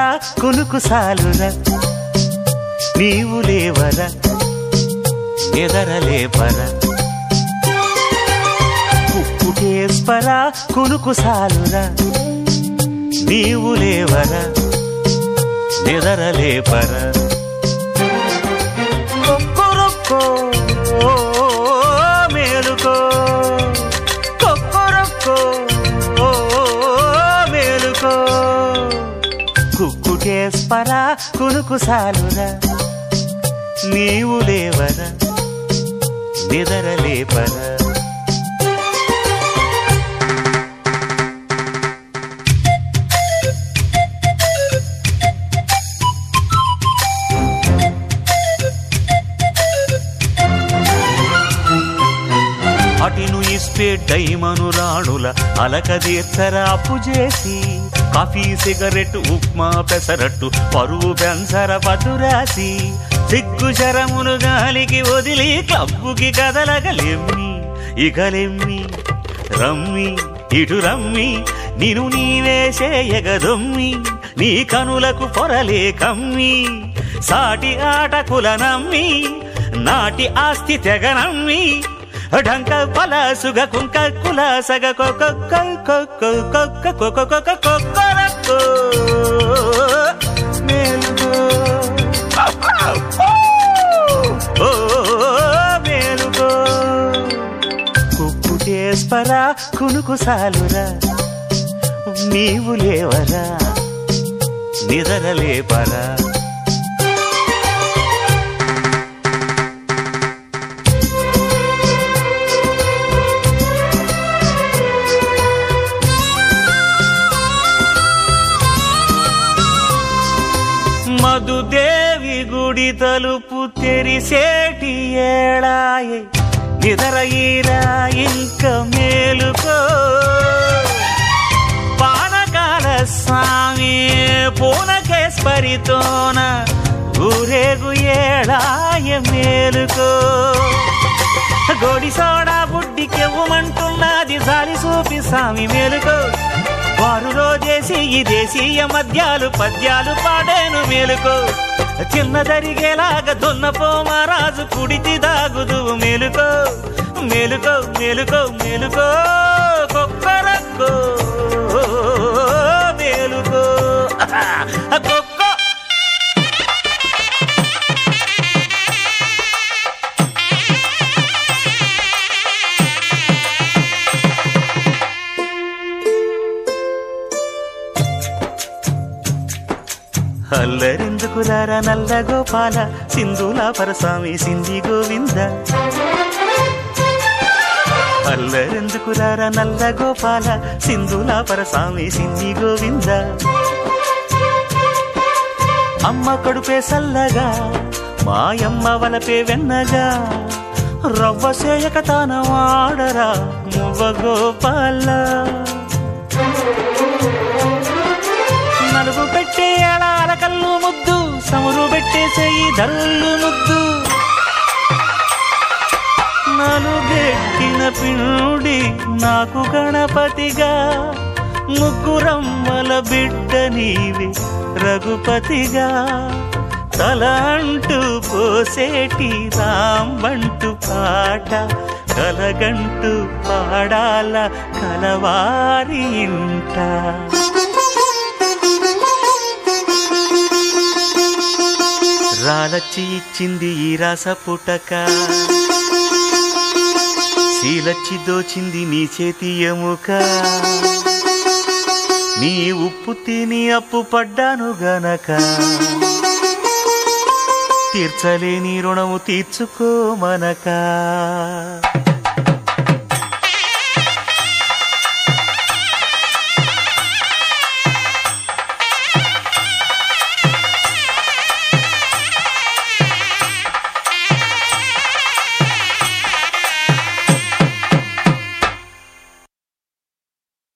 కునుకు సాలురా నీవు లేవరా ఎదరలేపరా కుక్కుటేస్పరా కునుకు సాలురా నీవు లేవరా నిదరలేపరా కొక్కరొక్కో మేలుకో కొక్కరొక్కో మేలుకో కుక్కుటేస్పరా కునుకు సాలురా నీవు లేవరా నిదరలేపరా అటిను ఇస్తే డైమను రాణుల అలకదీర్చర అప్పు చేసి కాఫీ సిగరెట్ ఉప్మా పెసరట్టు పరువు పెంచర పదురాసి సిగ్గు శరమును గాలికి వదిలి క్లబ్బుకి కదలగలెమ్మి ఇకలెమ్మి రమ్మి ఇటు రమ్మి నిను నీవేసే ఎగదొమ్మి నీ కనులకు పొరలే కమ్మి సాటి ఆటకుల నమ్మి నాటి ఆస్తి తెగనమ్మి ఢంక పలాసుగ కుంక కులాసగ కొక్క కొక్క కొక్క కొక్క కొక్క కొక్కరక్కో మేలుకో ఓ మేలుకో కుక్కుటేస్పరా కునుకు సాలురా నీవు లేవరా నిదరలేపరా మధుదేవి గుడి తలుపు తెరిసేటి ఏళాయే నిదరయిరా ఇంక మేలుకో పానకాల స్వామి పూనకేశ్వరితోన ఊరేగు ఏళాయ మేలుకో గోడి సోడా బుడ్డికెవ్వమంటున్నది జాలి చూపి స్వామి మేలుకో వారు రోజేసి ఈ దేశీయ మద్యాలు పద్యాలు పాడేను మేలుకో చిన్న జరిగేలాగా దున్నపో మహారాజు కుడితి దాగుదు మేలుకో మేలుకో మేలుకో మేలుకో కొక్కరక్కో మేలుకో కొక్కో అల్లరెందుకు రారా నల్ల గోపాల సింధులా పరస్వామి సింధి గోవింద అల్లరెందుకు రారా నల్ల గోపాల సింధులా పరస్వామి సింధి గోవింద అమ్మ కడుపే సల్లగా మాయమ్మ వలపే వెన్నగా రవ్వ సేయక తాన వాడరా మువ్వ గోపాల నలుగు పెట్టే అళాల కల్లు ముద్దు సమురు పెట్టేసేయి దల్లు ముద్దు నలుగెట్టిన పిండి నాకు గణపతిగా ముగ్గురమ్మల బిడ్డ నీవి రఘుపతిగా తల అంటూ పోసేటి రాంబంటు పాట కలగంటూ పాడాల కలవారి ఇంట రాలచ్చి ఇచ్చింది ఈ రాస పుటక శీలచ్చి దోచింది నీ చేతి ఎముక నీ ఉప్పు తిని అప్పు పడ్డాను గనక తీర్చలేని రుణము తీర్చుకోమనక